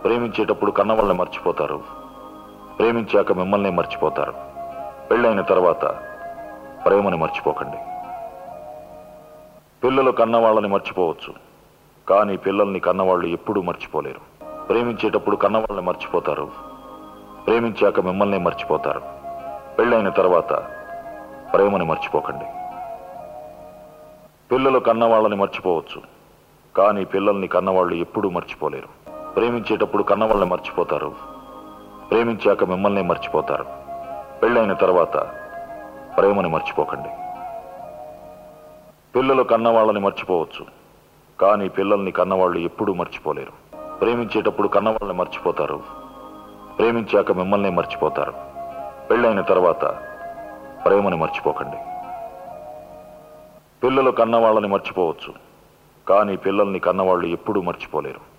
ప్రేమించేటప్పుడు కన్నవాళ్ళని మర్చిపోతారు ప్రేమించాక మిమ్మల్ని మర్చిపోతారు పెళ్ళైన తర్వాత ప్రేమని మర్చిపోకండి పిల్లలు కన్నవాళ్ళని మర్చిపోవచ్చు కానీ పిల్లల్ని కన్నవాళ్ళు ఎప్పుడూ మర్చిపోలేరు ప్రేమించేటప్పుడు కన్నవాళ్ళని మర్చిపోతారు ప్రేమించాక మిమ్మల్ని మర్చిపోతారు పెళ్ళైన తర్వాత ప్రేమని మర్చిపోకండి పిల్లలు కన్నవాళ్ళని మర్చిపోవచ్చు కానీ పిల్లల్ని కన్నవాళ్ళు ఎప్పుడూ మర్చిపోలేరు ప్రేమించేటప్పుడు కన్నవాళ్ళని మర్చిపోతారు ప్రేమించాక మిమ్మల్ని మర్చిపోతారు పెళ్ళైన తర్వాత ప్రేమని మర్చిపోకండి పిల్లలు కన్నవాళ్ళని మర్చిపోవచ్చు కానీ పిల్లల్ని కన్నవాళ్ళు ఎప్పుడూ మర్చిపోలేరు ప్రేమించేటప్పుడు కన్నవాళ్ళని మర్చిపోతారు ప్రేమించాక మిమ్మల్ని మర్చిపోతారు పెళ్ళైన తర్వాత ప్రేమని మర్చిపోకండి పిల్లలు కన్నవాళ్ళని మర్చిపోవచ్చు కానీ పిల్లల్ని కన్నవాళ్ళు ఎప్పుడూ మర్చిపోలేరు